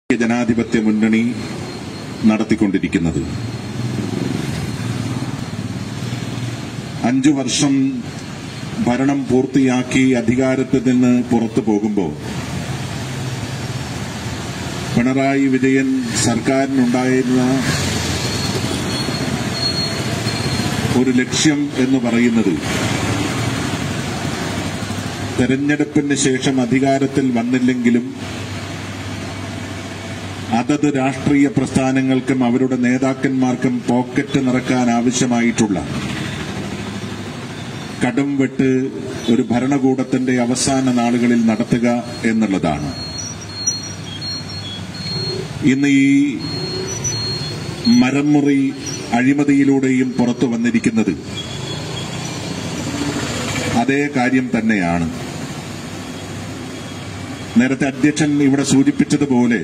ജനാധിപത്യ മുന്നണി നടത്തിക്കൊണ്ടിരിക്കുന്നത് അഞ്ചു വർഷം ഭരണം പൂർത്തിയാക്കി അധികാരത്തിൽ നിന്ന് പുറത്തു പോകുമ്പോൾ പിണറായി വിജയൻ സർക്കാരിനുണ്ടായിരുന്ന ഒരു ലക്ഷ്യം എന്ന് പറയുന്നത് തെരഞ്ഞെടുപ്പിന് ശേഷം അധികാരത്തിൽ വന്നില്ലെങ്കിലും അതത് രാഷ്ട്രീയ പ്രസ്ഥാനങ്ങൾക്കും അവരുടെ നേതാക്കന്മാർക്കും പോക്കറ്റ് നിറക്കാൻ ആവശ്യമായിട്ടുള്ള കടം വെട്ട് ഒരു ഭരണകൂടത്തിന്റെ അവസാന നാളുകളിൽ നടത്തുക എന്നുള്ളതാണ് ഇന്ന് ഈ മരംമുറി അഴിമതിയിലൂടെയും പുറത്തു വന്നിരിക്കുന്നത് അതേ കാര്യം തന്നെയാണ് നേരത്തെ അധ്യക്ഷൻ ഇവിടെ സൂചിപ്പിച്ചതുപോലെ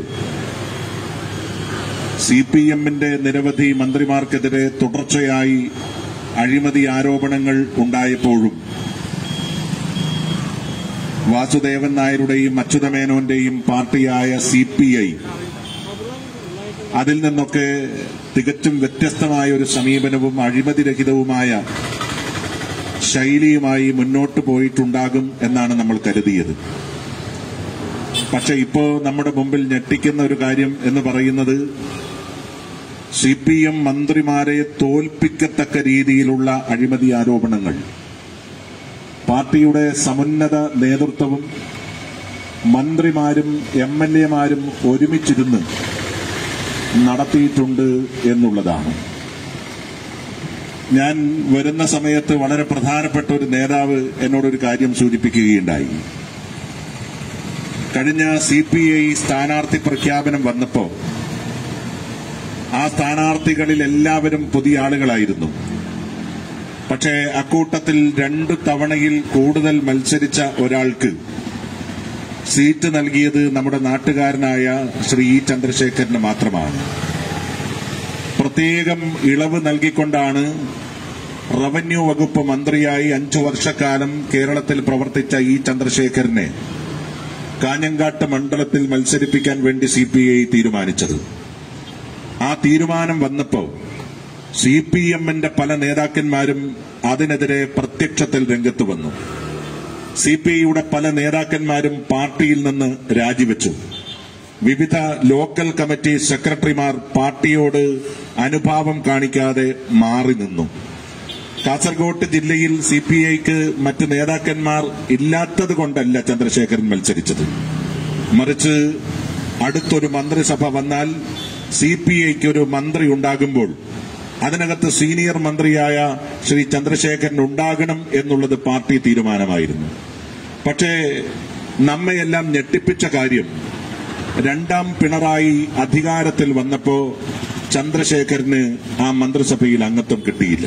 സി പി എമ്മിന്റെ നിരവധി മന്ത്രിമാർക്കെതിരെ തുടർച്ചയായി അഴിമതി ആരോപണങ്ങൾ ഉണ്ടായപ്പോഴും വാസുദേവൻ നായരുടെയും അച്യുതമേനോന്റെയും പാർട്ടിയായ സി പി ഐ അതിൽ നിന്നൊക്കെ തികച്ചും വ്യത്യസ്തമായ ഒരു സമീപനവും അഴിമതിരഹിതവുമായ ശൈലിയുമായി മുന്നോട്ട് പോയിട്ടുണ്ടാകും എന്നാണ് നമ്മൾ കരുതിയത് പക്ഷെ ഇപ്പോ നമ്മുടെ മുമ്പിൽ ഞെട്ടിക്കുന്ന ഒരു കാര്യം എന്ന് പറയുന്നത് സി പി എം മന്ത്രിമാരെ തോൽപ്പിക്കത്തക്ക രീതിയിലുള്ള അഴിമതി ആരോപണങ്ങൾ പാർട്ടിയുടെ സമുന്നത നേതൃത്വവും മന്ത്രിമാരും എം എൽ എമാരും ഒരുമിച്ചിരുന്ന് നടത്തിയിട്ടുണ്ട് എന്നുള്ളതാണ് ഞാൻ വരുന്ന സമയത്ത് വളരെ പ്രധാനപ്പെട്ട ഒരു നേതാവ് എന്നോടൊരു കാര്യം സൂചിപ്പിക്കുകയുണ്ടായി കഴിഞ്ഞ സി പി ഐ സ്ഥാനാർത്ഥി പ്രഖ്യാപനം വന്നപ്പോ ആ സ്ഥാനാർത്ഥികളിൽ എല്ലാവരും പുതിയ ആളുകളായിരുന്നു പക്ഷേ അക്കൂട്ടത്തിൽ രണ്ടു തവണയിൽ കൂടുതൽ മത്സരിച്ച ഒരാൾക്ക് സീറ്റ് നൽകിയത് നമ്മുടെ നാട്ടുകാരനായ ശ്രീ ഇ. ചന്ദ്രശേഖരന് മാത്രമാണ് പ്രത്യേകം ഇളവ് നൽകിക്കൊണ്ടാണ് റവന്യൂ വകുപ്പ് മന്ത്രിയായി അഞ്ചു വർഷക്കാലം കേരളത്തിൽ പ്രവർത്തിച്ച ഇ ചന്ദ്രശേഖരനെ കാഞ്ഞങ്കാട്ട് മണ്ഡലത്തിൽ മത്സരിപ്പിക്കാൻ വേണ്ടി സി പി ഐ തീരുമാനിച്ചത് ആ തീരുമാനം വന്നപ്പോ സി പി എമ്മിന്റെ പല നേതാക്കന്മാരും അതിനെതിരെ പ്രത്യക്ഷത്തിൽ രംഗത്ത് വന്നു സി പി ഐയുടെ പല നേതാക്കന്മാരും പാർട്ടിയിൽ നിന്ന് രാജിവെച്ചു വിവിധ ലോക്കൽ കമ്മിറ്റി സെക്രട്ടറിമാർ പാർട്ടിയോട് അനുഭാവം കാണിക്കാതെ മാറി നിന്നു കാസർഗോഡ് ജില്ലയിൽ സി പി ഐക്ക് മറ്റ് നേതാക്കന്മാർ ഇല്ലാത്തത് കൊണ്ടല്ല ചന്ദ്രശേഖരൻ മത്സരിച്ചത് മറിച്ച് അടുത്തൊരു മന്ത്രിസഭ വന്നാൽ സി പി ഐക്ക് ഒരു മന്ത്രി ഉണ്ടാകുമ്പോൾ അതിനകത്ത് സീനിയർ മന്ത്രിയായ ശ്രീ ചന്ദ്രശേഖരൻ ഉണ്ടാകണം എന്നുള്ളത് പാർട്ടി തീരുമാനമായിരുന്നു പക്ഷേ നമ്മയെല്ലാം ഞെട്ടിപ്പിച്ച കാര്യം രണ്ടാം പിണറായി അധികാരത്തിൽ വന്നപ്പോ ചന്ദ്രശേഖരന് ആ മന്ത്രിസഭയിൽ അംഗത്വം കിട്ടിയില്ല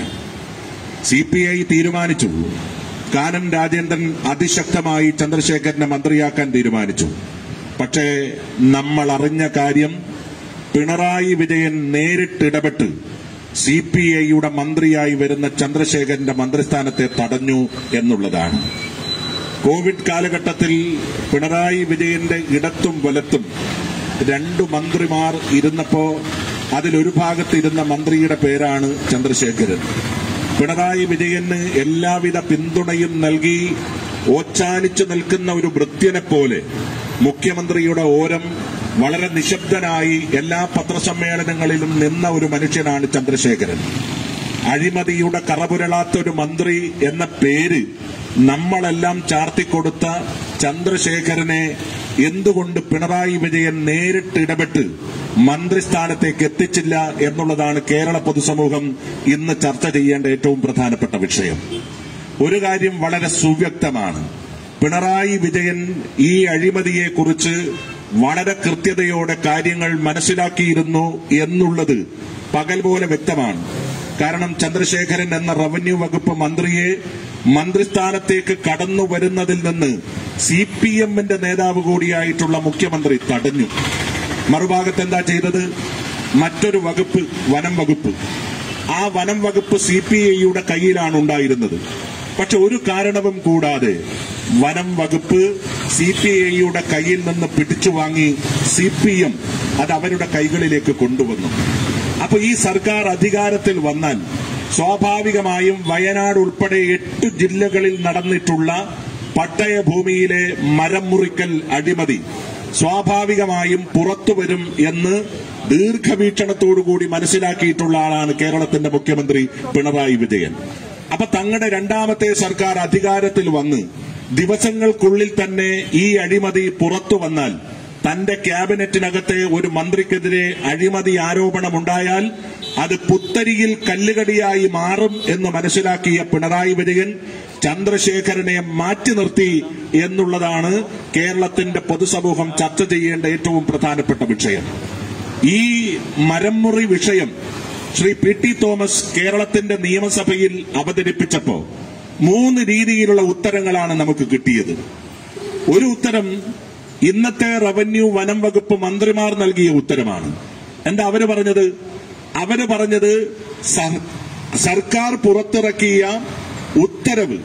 സി പി ഐ തീരുമാനിച്ചു കാനം രാജേന്ദ്രൻ അതിശക്തമായി ചന്ദ്രശേഖരനെ മന്ത്രിയാക്കാൻ തീരുമാനിച്ചു പക്ഷേ നമ്മൾ അറിഞ്ഞ കാര്യം പിണറായി വിജയൻ നേരിട്ടിടപെട്ട് സി പി ഐയുടെ മന്ത്രിയായി വരുന്ന ചന്ദ്രശേഖരന്റെ മന്ത്രിസ്ഥാനത്തെ തടഞ്ഞു എന്നുള്ളതാണ് കോവിഡ് കാലഘട്ടത്തിൽ പിണറായി വിജയന്റെ ഇടത്തും വലത്തും രണ്ടു മന്ത്രിമാർ ഇരുന്നപ്പോ അതിലൊരു ഭാഗത്തിരുന്ന മന്ത്രിയുടെ പേരാണ് ചന്ദ്രശേഖരൻ പിണറായി വിജയന് എല്ലാവിധ പിന്തുണയും നൽകി ഓച്ചാനിച്ചു നിൽക്കുന്ന ഒരു വൃത്യനെ പോലെ മുഖ്യമന്ത്രിയുടെ ഓരം വളരെ നിശബ്ദനായി എല്ലാ പത്രസമ്മേളനങ്ങളിലും നിന്ന ഒരു മനുഷ്യനാണ് ചന്ദ്രശേഖരൻ അഴിമതിയുടെ കറപുരളാത്ത ഒരു മന്ത്രി എന്ന പേര് നമ്മളെല്ലാം ചാർത്തിക്കൊടുത്ത ചന്ദ്രശേഖരനെ എന്തുകൊണ്ട് പിണറായി വിജയൻ നേരിട്ട് ഇടപെട്ട് മന്ത്രിസ്ഥാനത്തേക്ക് എത്തിച്ചില്ല എന്നുള്ളതാണ് കേരള പൊതുസമൂഹം ഇന്ന് ചർച്ച ചെയ്യേണ്ട ഏറ്റവും പ്രധാനപ്പെട്ട വിഷയം ഒരു കാര്യം വളരെ സുവ്യക്തമാണ് പിണറായി വിജയൻ ഈ അഴിമതിയെക്കുറിച്ച് വളരെ കൃത്യതയോടെ കാര്യങ്ങൾ മനസ്സിലാക്കിയിരുന്നു എന്നുള്ളത് പകൽ പോലെ വ്യക്തമാണ് കാരണം ചന്ദ്രശേഖരൻ എന്ന റവന്യൂ വകുപ്പ് മന്ത്രിയെ മന്ത്രിസ്ഥാനത്തേക്ക് കടന്നു വരുന്നതിൽ നിന്ന് സി പി എമ്മിന്റെ നേതാവ് കൂടിയായിട്ടുള്ള മുഖ്യമന്ത്രി തടഞ്ഞു മറുഭാഗത്ത് എന്താ ചെയ്തത് മറ്റൊരു വകുപ്പ് വനം വകുപ്പ് ആ വനം വകുപ്പ് സി പി ഐയുടെ കയ്യിലാണ് ഉണ്ടായിരുന്നത് പക്ഷെ ഒരു കാരണവും കൂടാതെ വനം വകുപ്പ് സി പി ഐയുടെ കയ്യിൽ നിന്ന് പിടിച്ചു വാങ്ങി സി പി എം അത് അവരുടെ കൈകളിലേക്ക് കൊണ്ടുവന്നു അപ്പൊ ഈ സർക്കാർ അധികാരത്തിൽ വന്നാൽ സ്വാഭാവികമായും വയനാട് ഉൾപ്പെടെ എട്ട് ജില്ലകളിൽ നടന്നിട്ടുള്ള പട്ടയഭൂമിയിലെ മരം മുറിക്കൽ അഴിമതി സ്വാഭാവികമായും പുറത്തുവരും എന്ന് ദീർഘവീക്ഷണത്തോടുകൂടി മനസ്സിലാക്കിയിട്ടുള്ള ആളാണ് കേരളത്തിന്റെ മുഖ്യമന്ത്രി പിണറായി വിജയൻ അപ്പൊ തങ്ങളുടെ രണ്ടാമത്തെ സർക്കാർ അധികാരത്തിൽ വന്ന് ദിവസങ്ങൾക്കുള്ളിൽ തന്നെ ഈ അഴിമതി പുറത്തു വന്നാൽ തന്റെ ക്യാബിനറ്റിനകത്തെ ഒരു മന്ത്രിക്കെതിരെ അഴിമതി ആരോപണമുണ്ടായാൽ അത് പുത്തരിയിൽ കല്ലുകടിയായി മാറും എന്ന് മനസ്സിലാക്കിയ പിണറായി വിജയൻ ചന്ദ്രശേഖരനെ മാറ്റി നിർത്തി എന്നുള്ളതാണ് കേരളത്തിന്റെ പൊതുസമൂഹം ചർച്ച ചെയ്യേണ്ട ഏറ്റവും പ്രധാനപ്പെട്ട വിഷയം ഈ മരംമുറി വിഷയം ശ്രീ പി ടി തോമസ് കേരളത്തിന്റെ നിയമസഭയിൽ അവതരിപ്പിച്ചപ്പോ മൂന്ന് രീതിയിലുള്ള ഉത്തരങ്ങളാണ് നമുക്ക് കിട്ടിയത് ഒരു ഉത്തരം ഇന്നത്തെ റവന്യൂ വനം വകുപ്പ് മന്ത്രിമാർ നൽകിയ ഉത്തരമാണ് എന്താ അവര് പറഞ്ഞത് അവര് പറഞ്ഞത് സ- സർക്കാർ പുറത്തിറക്കിയ ഉത്തരവ്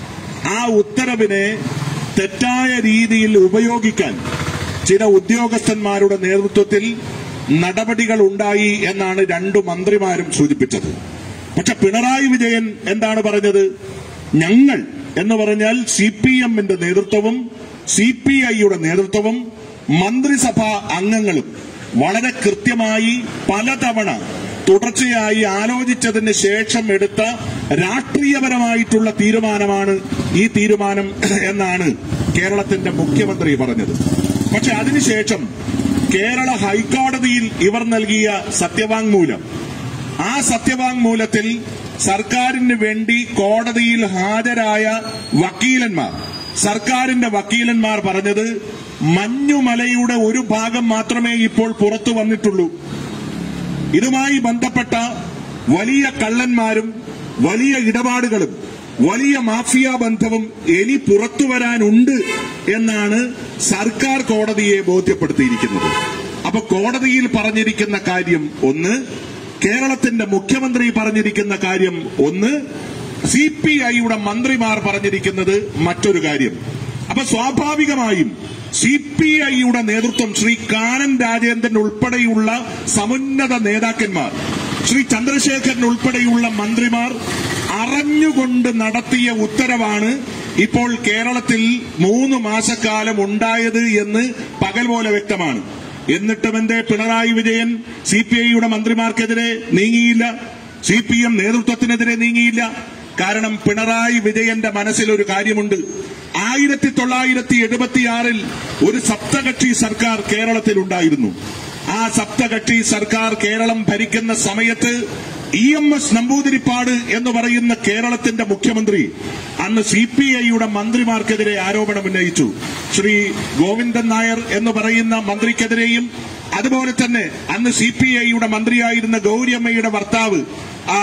ആ ഉത്തരവിനെ തെറ്റായ രീതിയിൽ ഉപയോഗിക്കാൻ ചില ഉദ്യോഗസ്ഥന്മാരുടെ നേതൃത്വത്തിൽ നടപടികൾ ഉണ്ടായി എന്നാണ് രണ്ടു മന്ത്രിമാരും സൂചിപ്പിച്ചത് പക്ഷെ പിണറായി വിജയൻ എന്താണ് പറഞ്ഞത് ഞങ്ങൾ എന്ന് പറഞ്ഞാൽ സി പി എമ്മിന്റെ നേതൃത്വവും സി പി ഐയുടെ നേതൃത്വവും മന്ത്രിസഭാ അംഗങ്ങളും വളരെ കൃത്യമായി പലതവണ തുടർച്ചയായി ആലോചിച്ചതിന് ശേഷം എടുത്ത രാഷ്ട്രീയപരമായിട്ടുള്ള തീരുമാനമാണ് ഈ തീരുമാനം എന്നാണ് കേരളത്തിന്റെ മുഖ്യമന്ത്രി പറഞ്ഞത് പക്ഷെ അതിനുശേഷം കേരള ഹൈക്കോടതിയിൽ ഇവർ നൽകിയ സത്യവാങ്മൂലം ആ സത്യവാങ്മൂലത്തിൽ സർക്കാരിന് വേണ്ടി കോടതിയിൽ ഹാജരായ വക്കീലന്മാർ സർക്കാരിന്റെ വക്കീലന്മാർ പറഞ്ഞത് മഞ്ഞുമലയുടെ ഒരു ഭാഗം മാത്രമേ ഇപ്പോൾ പുറത്തു വന്നിട്ടുള്ളൂ ഇതുമായി ബന്ധപ്പെട്ട വലിയ കള്ളന്മാരും വലിയ ഇടപാടുകളും വലിയ മാഫിയ ബന്ധവും ഇനി പുറത്തു വരാനുണ്ട് എന്നാണ് സർക്കാർ കോടതിയെ ബോധ്യപ്പെടുത്തിയിരിക്കുന്നത് അപ്പൊ കോടതിയിൽ പറഞ്ഞിരിക്കുന്ന കാര്യം ഒന്ന് കേരളത്തിന്റെ മുഖ്യമന്ത്രി പറഞ്ഞിരിക്കുന്ന കാര്യം ഒന്ന് സി പി ഐയുടെ മന്ത്രിമാർ പറഞ്ഞിരിക്കുന്നത് മറ്റൊരു കാര്യം അപ്പൊ സ്വാഭാവികമായും സി പി ഐയുടെ നേതൃത്വം ശ്രീ കാനൻ രാജേന്ദ്രൻ ഉൾപ്പെടെയുള്ള സമുന്നത നേതാക്കന്മാർ ശ്രീ ചന്ദ്രശേഖരൻ ഉൾപ്പെടെയുള്ള മന്ത്രിമാർ അറിഞ്ഞുകൊണ്ട് നടത്തിയ ഉത്തരവാണ് ഇപ്പോൾ കേരളത്തിൽ മൂന്ന് മാസക്കാലം ഉണ്ടായത് എന്ന് പകൽ പോലെ വ്യക്തമാണ് എന്നിട്ടും എന്തേ പിണറായി വിജയൻ സി പി ഐയുടെ മന്ത്രിമാർക്കെതിരെ നീങ്ങിയില്ല സി പി എം നേതൃത്വത്തിനെതിരെ നീങ്ങിയില്ല കാരണം പിണറായി വിജയന്റെ മനസ്സിൽ ഒരു കാര്യമുണ്ട് ആയിരത്തി തൊള്ളായിരത്തി എഴുപത്തിയാറിൽ ഒരു സപ്തകക്ഷി സർക്കാർ കേരളത്തിൽ ഉണ്ടായിരുന്നു ആ സപ്തകക്ഷി സർക്കാർ കേരളം ഭരിക്കുന്ന സമയത്ത് ഇ എം എസ് നമ്പൂതിരിപ്പാട് എന്ന് പറയുന്ന കേരളത്തിന്റെ മുഖ്യമന്ത്രി അന്ന് സി പി ഐയുടെ മന്ത്രിമാർക്കെതിരെ ആരോപണം ഉന്നയിച്ചു ശ്രീ ഗോവിന്ദൻ നായർ എന്ന് പറയുന്ന മന്ത്രിക്കെതിരെയും അതുപോലെ തന്നെ അന്ന് സി പി ഐയുടെ മന്ത്രിയായിരുന്ന ഗൗരിയമ്മയുടെ ഭർത്താവ് ആ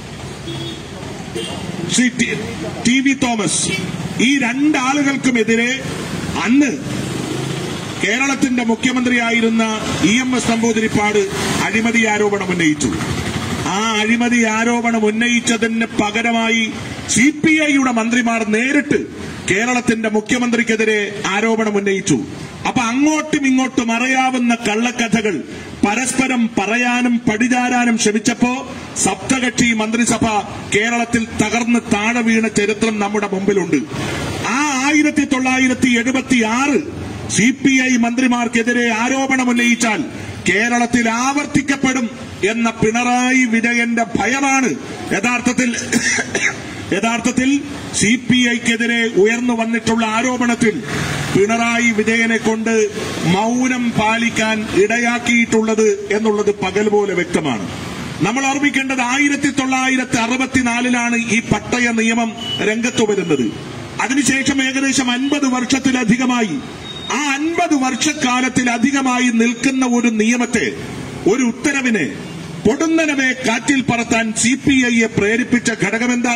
Shri T- T V Thomas ഈ രണ്ടാളുകൾക്കുമെതിരെ അന്ന് കേരളത്തിന്റെ മുഖ്യമന്ത്രിയായിരുന്ന ഇ എം എസ് നമ്പൂതിരിപ്പാട് അഴിമതി ആരോപണം ഉന്നയിച്ചു ആ അഴിമതി ആരോപണം ഉന്നയിച്ചതിന് പകരമായി സി പി ഐയുടെ മന്ത്രിമാർ നേരിട്ട് കേരളത്തിന്റെ മുഖ്യമന്ത്രിക്കെതിരെ ആരോപണം ഉന്നയിച്ചു അപ്പൊ അങ്ങോട്ടും ഇങ്ങോട്ടും അറിയാവുന്ന കള്ളക്കഥകൾ പരസ്പരം പറയാനും പടിചാരാനും ശ്രമിച്ചപ്പോ സപ്തകക്ഷി മന്ത്രിസഭ കേരളത്തിൽ തകർന്ന് താഴെ വീണ ചരിത്രം നമ്മുടെ മുമ്പിലുണ്ട് ആ ആയിരത്തി തൊള്ളായിരത്തി എഴുപത്തി ആറ് സി പി ഐ മന്ത്രിമാർക്കെതിരെ ആരോപണം ഉന്നയിച്ചാൽ കേരളത്തിൽ ആവർത്തിക്കപ്പെടും എന്ന പിണറായി വിജയന്റെ ഭയമാണ് യഥാർത്ഥത്തിൽ യഥാർത്ഥത്തിൽ സി പി ഐക്കെതിരെ ഉയർന്നു വന്നിട്ടുള്ള ആരോപണത്തിൽ പിണറായി വിജയനെ കൊണ്ട് മൗനം പാലിക്കാൻ ഇടയാക്കിയിട്ടുള്ളത് എന്നുള്ളത് പകൽ പോലെ വ്യക്തമാണ് നമ്മൾ ഓർമ്മിക്കേണ്ടത് ആയിരത്തി തൊള്ളായിരത്തി അറുപത്തിനാലിലാണ് ഈ പട്ടയ നിയമം രംഗത്ത് വരുന്നത് അതിനുശേഷം ഏകദേശം അൻപത് വർഷത്തിലധികമായി ആ അൻപത് വർഷക്കാലത്തിലധികമായി നിൽക്കുന്ന ഒരു നിയമത്തെ ഒരു ഉത്തരവിനെ പൊടുന്നനവെ കാറ്റിൽ പറത്താൻ സി പി ഐയെ പ്രേരിപ്പിച്ച ഘടകമെന്താ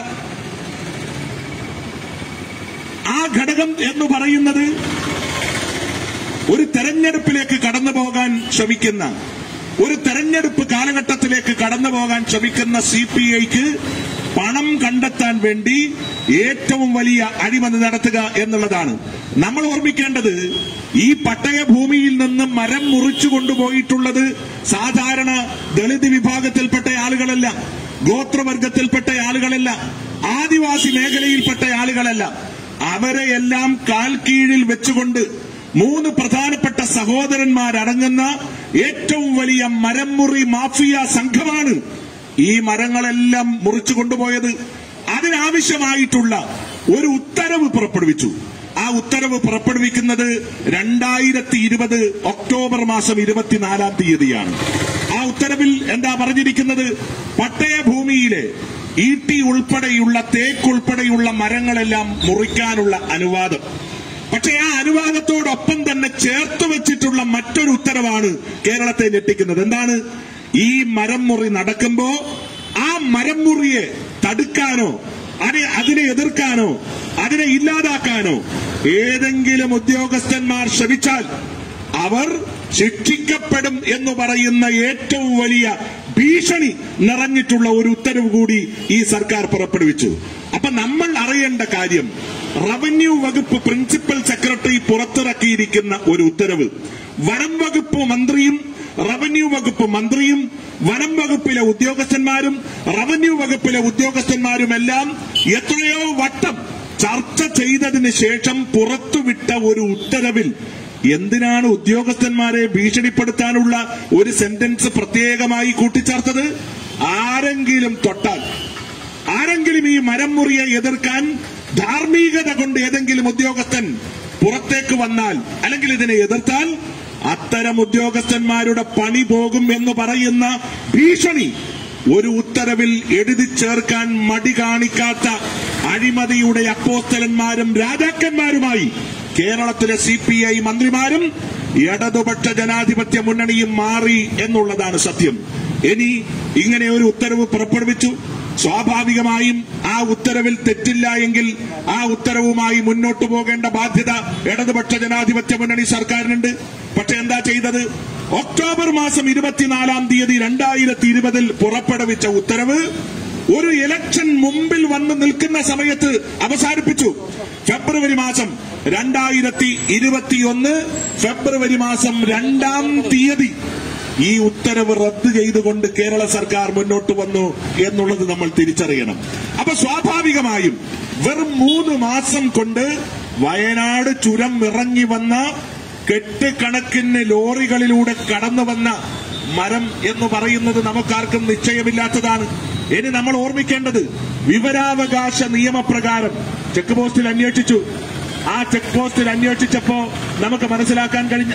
ആ ഘടകം എന്ന് പറയുന്നത് ഒരു തെരഞ്ഞെടുപ്പിലേക്ക് കടന്നു പോകാൻ ശ്രമിക്കുന്ന ഒരു തെരഞ്ഞെടുപ്പ് കാലഘട്ടത്തിലേക്ക് കടന്നു പോകാൻ ശ്രമിക്കുന്ന സി പി ഐക്ക് പണം കണ്ടെത്താൻ വേണ്ടി ഏറ്റവും വലിയ അഴിമതി നടത്തുക എന്നുള്ളതാണ് നമ്മൾ ഓർമ്മിക്കേണ്ടത് ഈ പട്ടയ ഭൂമിയിൽ നിന്ന് മരം മുറിച്ചു കൊണ്ടുപോയിട്ടുള്ളത് സാധാരണ ദളിത് വിഭാഗത്തിൽപ്പെട്ട ആളുകളല്ല ഗോത്രവർഗത്തിൽപ്പെട്ട ആളുകളല്ല ആദിവാസി മേഖലയിൽപ്പെട്ട ആളുകളല്ല അവരെ എല്ലാം കാൽ കീഴിൽ വെച്ചുകൊണ്ട് മൂന്ന് പ്രധാനപ്പെട്ട സഹോദരന്മാരടങ്ങുന്ന ഏറ്റവും വലിയ മരംമുറി മാഫിയ സംഘമാണ് ഈ മരങ്ങളെല്ലാം മുറിച്ചു കൊണ്ടുപോയത് അതിനാവശ്യമായിട്ടുള്ള ഒരു ഉത്തരവ് പുറപ്പെടുവിച്ചു ആ ഉത്തരവ് പുറപ്പെടുവിക്കുന്നത് രണ്ടായിരത്തി ഇരുപത് ഒക്ടോബർ മാസം ഇരുപത്തിനാലാം തീയതിയാണ് ആ ഉത്തരവിൽ എന്താ പറഞ്ഞിരിക്കുന്നത് പട്ടയ ഭൂമിയിലെ ഈട്ടി ഉൾപ്പെടെയുള്ള തേക്ക് ഉൾപ്പെടെയുള്ള മരങ്ങളെല്ലാം മുറിക്കാനുള്ള അനുവാദം പക്ഷേ ആ അനുവാദത്തോടൊപ്പം തന്നെ ചേർത്ത് വെച്ചിട്ടുള്ള മറ്റൊരു ഉത്തരവാണ് കേരളത്തെ ഞെട്ടിക്കുന്നത് എന്താണ് ഈ മരം മുറി നടക്കുമ്പോ ആ മരം മുറിയെ തടുക്കാനോ അതിനെ അതിനെ എതിർക്കാനോ അതിനെ ഇല്ലാതാക്കാനോ ഏതെങ്കിലും ഉദ്യോഗസ്ഥന്മാർ ശ്രമിച്ചാൽ അവർ ശിക്ഷിക്കപ്പെടും എന്ന് പറയുന്ന ഏറ്റവും വലിയ ഭീഷണി നിറഞ്ഞിട്ടുള്ള ഒരു ഉത്തരവ് കൂടി ഈ സർക്കാർ പുറപ്പെടുവിച്ചു അപ്പൊ നമ്മൾ അറിയേണ്ട കാര്യം റവന്യൂ വകുപ്പ് പ്രിൻസിപ്പൽ സെക്രട്ടറി പുറത്തിറക്കിയിരിക്കുന്ന ഒരു ഉത്തരവ് വനം വകുപ്പ് മന്ത്രിയും റവന്യൂ വകുപ്പ് മന്ത്രിയും വനം വകുപ്പിലെ ഉദ്യോഗസ്ഥന്മാരും റവന്യൂ വകുപ്പിലെ ഉദ്യോഗസ്ഥന്മാരുമെല്ലാം എത്രയോ വട്ടം ചർച്ച ചെയ്തതിന് ശേഷം പുറത്തുവിട്ട ഒരു ഉത്തരവിൽ എന്തിനാണ് ഉദ്യോഗസ്ഥന്മാരെ ഭീഷണിപ്പെടുത്താനുള്ള ഒരു സെന്റൻസ് പ്രത്യേകമായി കൂട്ടിച്ചേർത്തത് ആരെങ്കിലും തൊട്ടാൽ ആരെങ്കിലും ഈ മരം മുറിയെ എതിർക്കാൻ ധാർമ്മികത കൊണ്ട് ഏതെങ്കിലും ഉദ്യോഗസ്ഥൻ പുറത്തേക്ക് വന്നാൽ അല്ലെങ്കിൽ ഇതിനെ എതിർത്താൽ അത്തരം ഉദ്യോഗസ്ഥന്മാരുടെ പണി പോകും എന്ന് പറയുന്ന ഭീഷണി ഒരു ഉത്തരവിൽ എഴുതി ചേർക്കാൻ മടി കാണിക്കാത്ത അഴിമതിയുടെ അപ്പോസ്തലന്മാരും രാജാക്കന്മാരുമായി കേരളത്തിലെ സി പി ഐ മന്ത്രിമാരും ഇടതുപക്ഷ ജനാധിപത്യ മുന്നണിയും മാറി എന്നുള്ളതാണ് സത്യം ഇനി ഇങ്ങനെ ഒരു ഉത്തരവ് പുറപ്പെടുവിച്ചു സ്വാഭാവികമായും ആ ഉത്തരവിൽ തെറ്റില്ല എങ്കിൽ ആ ഉത്തരവുമായി മുന്നോട്ടു പോകേണ്ട ബാധ്യത ഇടതുപക്ഷ ജനാധിപത്യ മുന്നണി സർക്കാരിനുണ്ട് പക്ഷെ എന്താ ചെയ്തത് ഒക്ടോബർ മാസം ഇരുപത്തിനാലാം തീയതി രണ്ടായിരത്തി ഇരുപതിൽ പുറപ്പെടുവിച്ച ഉത്തരവ് ഒരു ഇലക്ഷൻ മുമ്പിൽ വന്ന് നിൽക്കുന്ന സമയത്ത് അവസാനിപ്പിച്ചു ഫെബ്രുവരി മാസം രണ്ടായിരത്തി ഇരുപത്തിയൊന്ന് ഫെബ്രുവരി മാസം രണ്ടാം തീയതി ഈ ഉത്തരവ് റദ്ദ് ചെയ്തുകൊണ്ട് കേരള സർക്കാർ മുന്നോട്ട് വന്നു എന്നുള്ളത് നമ്മൾ തിരിച്ചറിയണം അപ്പൊ സ്വാഭാവികമായും വെറും മൂന്ന് മാസം കൊണ്ട് വയനാട് ചുരം ഇറങ്ങി വന്ന കെട്ടുകണക്കിന് ലോറികളിലൂടെ കടന്നു വന്ന മരം എന്ന് പറയുന്നത് നമുക്കാർക്കും നിശ്ചയമില്ലാത്തതാണ് ഇനി നമ്മൾ ഓർമ്മിക്കേണ്ടത് വിവരാവകാശ നിയമപ്രകാരം ചെക്ക് പോസ്റ്റിൽ അന്വേഷിച്ചു ആ ചെക്ക് പോസ്റ്റിൽ അന്വേഷിച്ചപ്പോ നമുക്ക് മനസ്സിലാക്കാൻ കഴിഞ്ഞ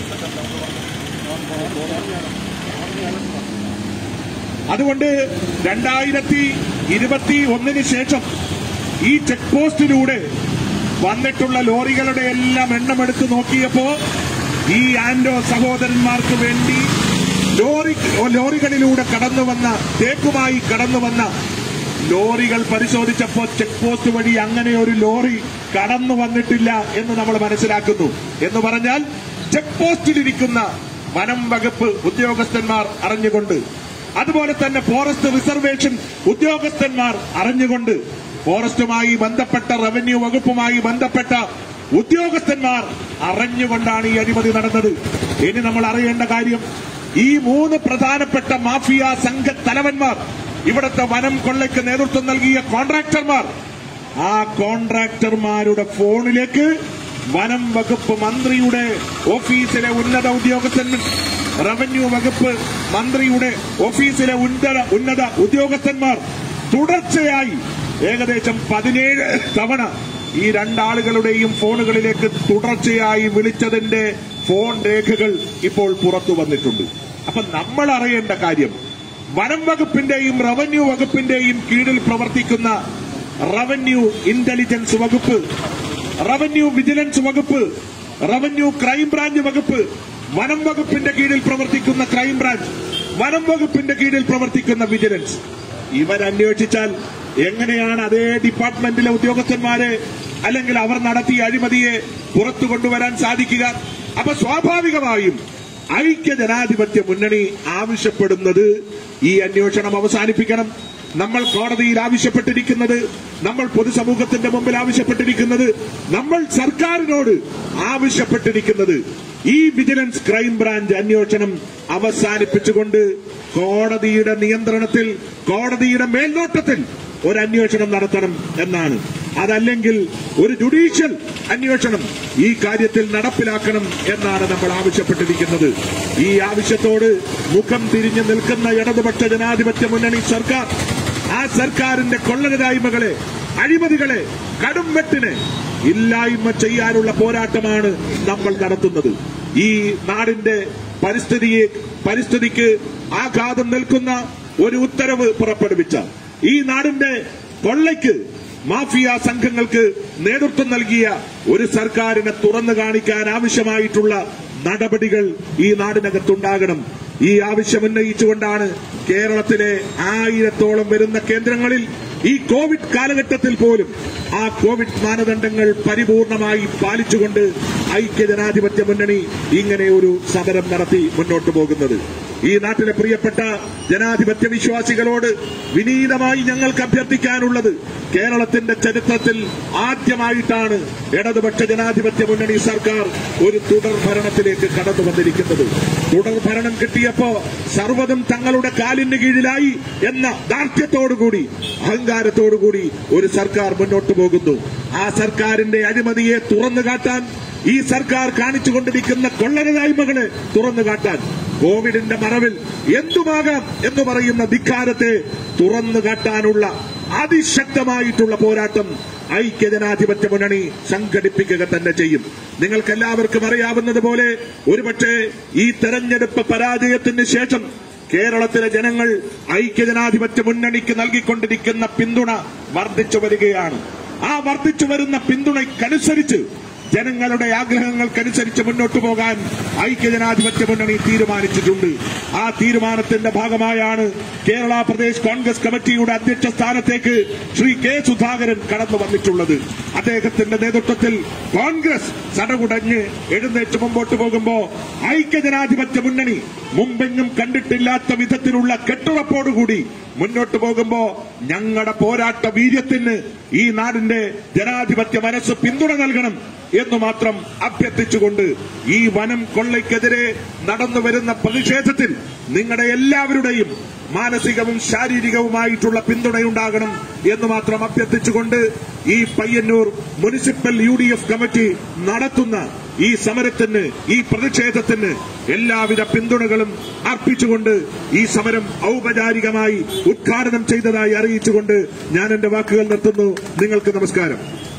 അതുകൊണ്ട് രണ്ടായിരത്തി ഇരുപത്തി ഒന്നിന് ശേഷം ഈ ചെക്ക് പോസ്റ്റിലൂടെ വന്നിട്ടുള്ള ലോറികളുടെ എല്ലാം എണ്ണമെടുത്ത് നോക്കിയപ്പോ ഈ ആൻഡോ സഹോദരന്മാർക്ക് വേണ്ടി ലോറി ലോറികളിലൂടെ കടന്നു വന്ന തേക്കുമായി കടന്നു വന്ന ലോറികൾ പരിശോധിച്ചപ്പോ ചെക്ക് പോസ്റ്റ് വഴി അങ്ങനെ ഒരു ലോറി കടന്നു വന്നിട്ടില്ല എന്ന് നമ്മൾ മനസ്സിലാക്കുന്നു എന്ന് പറഞ്ഞാൽ ചെക്ക് പോസ്റ്റിലിരിക്കുന്ന വനം വകുപ്പ് ഉദ്യോഗസ്ഥന്മാർ അറിഞ്ഞുകൊണ്ട് അതുപോലെ തന്നെ ഫോറസ്റ്റ് റിസർവേഷൻ ഉദ്യോഗസ്ഥന്മാർ അറിഞ്ഞുകൊണ്ട് ഫോറസ്റ്റുമായി ബന്ധപ്പെട്ട റവന്യൂ വകുപ്പുമായി ബന്ധപ്പെട്ട ഉദ്യോഗസ്ഥന്മാർ അറിഞ്ഞുകൊണ്ടാണ് ഈ അഴിമതി നടന്നത് ഇനി നമ്മൾ അറിയേണ്ട കാര്യം ഈ മൂന്ന് പ്രധാനപ്പെട്ട മാഫിയ സംഘ തലവന്മാർ ഇവിടുത്തെ വനം കൊള്ളയ്ക്ക് നേതൃത്വം നൽകിയ കോൺട്രാക്ടർമാർ ആ കോൺട്രാക്ടർമാരുടെ ഫോണിലേക്ക് വനം വകുപ്പ് മന്ത്രിയുടെ ഓഫീസിലെ ഉന്നത ഉദ്യോഗസ്ഥൻ റവന്യൂ വകുപ്പ് മന്ത്രിയുടെ ഓഫീസിലെ ഉന്നത ഉന്നത ഉദ്യോഗസ്ഥന്മാർ തുടർച്ചയായി ഏകദേശം പതിനേഴ് തവണ ഈ രണ്ടാളുകളുടെയും ഫോണുകളിലേക്ക് തുടർച്ചയായി വിളിച്ചതിന്റെ ഫോൺ രേഖകൾ ഇപ്പോൾ പുറത്തു വന്നിട്ടുണ്ട് അപ്പൊ നമ്മൾ അറിയേണ്ട കാര്യം വനം വകുപ്പിന്റെയും റവന്യൂ വകുപ്പിന്റെയും കീഴിൽ പ്രവർത്തിക്കുന്ന റവന്യൂ ഇന്റലിജൻസ് വകുപ്പ് റവന്യൂ വിജിലൻസ് വകുപ്പ് റവന്യൂ ക്രൈംബ്രാഞ്ച് വകുപ്പ് വനം വകുപ്പിന്റെ കീഴിൽ പ്രവർത്തിക്കുന്ന ക്രൈംബ്രാഞ്ച് വനം വകുപ്പിന്റെ കീഴിൽ പ്രവർത്തിക്കുന്ന വിജിലൻസ് ഇവരന്വേഷിച്ചാൽ എങ്ങനെയാണ് അതേ ഡിപ്പാർട്ട്മെന്റിലെ ഉദ്യോഗസ്ഥന്മാരെ അല്ലെങ്കിൽ അവർ നടത്തിയ അഴിമതിയെ പുറത്തു കൊണ്ടുവരാൻ സാധിക്കുക അപ്പൊ സ്വാഭാവികമായും ഐക്യ ജനാധിപത്യ മുന്നണി ആവശ്യപ്പെടുന്നത് ഈ അന്വേഷണം അവസാനിപ്പിക്കണം നമ്മൾ കോടതിയിൽ ആവശ്യപ്പെട്ടിരിക്കുന്നത് നമ്മൾ പൊതുസമൂഹത്തിന്റെ മുമ്പിൽ ആവശ്യപ്പെട്ടിരിക്കുന്നത് നമ്മൾ സർക്കാരിനോട് ആവശ്യപ്പെട്ടിരിക്കുന്നത് ഈ വിജിലൻസ് ക്രൈം ബ്രാഞ്ച് അന്വേഷണം അവസാനിപ്പിച്ചുകൊണ്ട് കോടതിയുടെ നിയന്ത്രണത്തിൽ കോടതിയുടെ മേൽനോട്ടത്തിൽ ഒരു അന്വേഷണം നടത്തണം എന്നാണ് അതല്ലെങ്കിൽ ഒരു ജുഡീഷ്യൽ അന്വേഷണം ഈ കാര്യത്തിൽ നടപ്പിലാക്കണം എന്നാണ് നമ്മൾ ആവശ്യപ്പെട്ടിരിക്കുന്നത് ഈ ആവശ്യത്തോട് മുഖം തിരിഞ്ഞു നിൽക്കുന്ന ഇടതുപക്ഷ ജനാധിപത്യ മുന്നണി സർക്കാർ ആ സർക്കാരിന്റെ കൊള്ളരുതായ്മകളെ അഴിമതികളെ കടുംവെട്ടിനെ ഇല്ലായ്മ ചെയ്യാനുള്ള പോരാട്ടമാണ് നമ്മൾ നടത്തുന്നത് ഈ നാടിന്റെ പരിസ്ഥിതിയെ പരിസ്ഥിതിക്ക് ആഘാതം നിൽക്കുന്ന ഒരു ഉത്തരവ് പുറപ്പെടുവിച്ച ഈ നാടിന്റെ കൊള്ളയ്ക്ക് മാഫിയ സംഘങ്ങൾക്ക് നേതൃത്വം നൽകിയ ഒരു സർക്കാരിനെ തുറന്നു കാണിക്കാൻ ആവശ്യമായിട്ടുള്ള നടപടികൾ ഈ നാടിനകത്തുണ്ടാകണം ഈ ആവശ്യം ഉന്നയിച്ചുകൊണ്ടാണ് കേരളത്തിലെ ആയിരത്തോളം വരുന്ന കേന്ദ്രങ്ങളിൽ ഈ കോവിഡ് കാലഘട്ടത്തിൽ പോലും ആ കോവിഡ് മാനദണ്ഡങ്ങൾ പരിപൂർണമായി പാലിച്ചുകൊണ്ട് ഐക്യജനാധിപത്യ മുന്നണി ഇങ്ങനെ ഒരു സമരം നടത്തി മുന്നോട്ട് പോകുന്നത് ഈ നാട്ടിലെ പ്രിയപ്പെട്ട ജനാധിപത്യ വിശ്വാസികളോട് വിനീതമായി ഞങ്ങൾക്ക് അഭ്യർത്ഥിക്കാനുള്ളത് കേരളത്തിന്റെ ചരിത്രത്തിൽ ആദ്യമായിട്ടാണ് ഇടതുപക്ഷ ജനാധിപത്യ മുന്നണി സർക്കാർ ഒരു തുടർ ഭരണത്തിലേക്ക് കടന്നു വന്നിരിക്കുന്നത് തുടർ ഭരണം കിട്ടിയപ്പോ സർവ്വതും തങ്ങളുടെ കാലിന് കീഴിലായി എന്ന ദാർഢ്യത്തോടുകൂടി അഹങ്കാരത്തോടുകൂടി ഒരു സർക്കാർ മുന്നോട്ട് പോകുന്നു ആ സർക്കാരിന്റെ അഴിമതിയെ തുറന്നു കാട്ടാൻ ഈ സർക്കാർ കാണിച്ചുകൊണ്ടിരിക്കുന്ന കൊള്ളരുതായ്മകളെ തുറന്നു കാട്ടാൻ കോവിഡിന്റെ മറവിൽ എന്തുമാകാം എന്ന് പറയുന്ന ധിക്കാരത്തെ തുറന്നു കാട്ടാനുള്ള അതിശക്തമായിട്ടുള്ള പോരാട്ടം ഐക്യജനാധിപത്യ മുന്നണി സംഘടിപ്പിക്കുക തന്നെ ചെയ്യും നിങ്ങൾക്കെല്ലാവർക്കും അറിയാവുന്നതുപോലെ ഒരുപക്ഷെ ഈ തെരഞ്ഞെടുപ്പ് പരാജയത്തിന് ശേഷം കേരളത്തിലെ ജനങ്ങൾ ഐക്യജനാധിപത്യ മുന്നണിക്ക് നൽകിക്കൊണ്ടിരിക്കുന്ന പിന്തുണ വർദ്ധിച്ചു വരികയാണ് ആ വർദ്ധിച്ചു വരുന്ന പിന്തുണയ്ക്കനുസരിച്ച് ജനങ്ങളുടെ ആഗ്രഹങ്ങൾക്കനുസരിച്ച് മുന്നോട്ടു പോകാൻ ഐക്യജനാധിപത്യ മുന്നണി തീരുമാനിച്ചിട്ടുണ്ട് ആ തീരുമാനത്തിന്റെ ഭാഗമായാണ് കേരള പ്രദേശ് കോൺഗ്രസ് കമ്മിറ്റിയുടെ അധ്യക്ഷ സ്ഥാനത്തേക്ക് ശ്രീ കെ സുധാകരൻ കടന്നു വന്നിട്ടുള്ളത് അദ്ദേഹത്തിന്റെ നേതൃത്വത്തിൽ കോൺഗ്രസ് സടകുടഞ്ഞ് എഴുന്നേറ്റ് മുമ്പോട്ട് പോകുമ്പോ ഐക്യജനാധിപത്യ മുന്നണി മുമ്പെങ്ങും കണ്ടിട്ടില്ലാത്ത വിധത്തിലുള്ള കെട്ടുറപ്പോടുകൂടി മുന്നോട്ട് പോകുമ്പോ ഞങ്ങളുടെ പോരാട്ട വീര്യത്തിന് ഈ നാടിന്റെ ജനാധിപത്യ മനസ്സ് പിന്തുണ നൽകണം എന്ന് മാത്രം അഭ്യർത്ഥിച്ചുകൊണ്ട് ഈ വനം കൊള്ളയ്ക്കെതിരെ നടന്നു വരുന്ന പ്രതിഷേധത്തിൽ നിങ്ങളുടെ എല്ലാവരുടെയും മാനസികവും ശാരീരികവുമായിട്ടുള്ള പിന്തുണയുണ്ടാകണം എന്ന് മാത്രം അഭ്യർത്ഥിച്ചുകൊണ്ട് ഈ Payyanur municipal U D F committee നടത്തുന്ന ഈ സമരത്തിന് ഈ പ്രതിഷേധത്തിന് എല്ലാവിധ പിന്തുണകളും അർപ്പിച്ചുകൊണ്ട് ഈ സമരം ഔപചാരികമായി ഉദ്ഘാടനം ചെയ്തതായി അറിയിച്ചുകൊണ്ട് ഞാൻ എന്റെ വാക്കുകൾ നിർത്തുന്നു നിങ്ങൾക്ക് നമസ്കാരം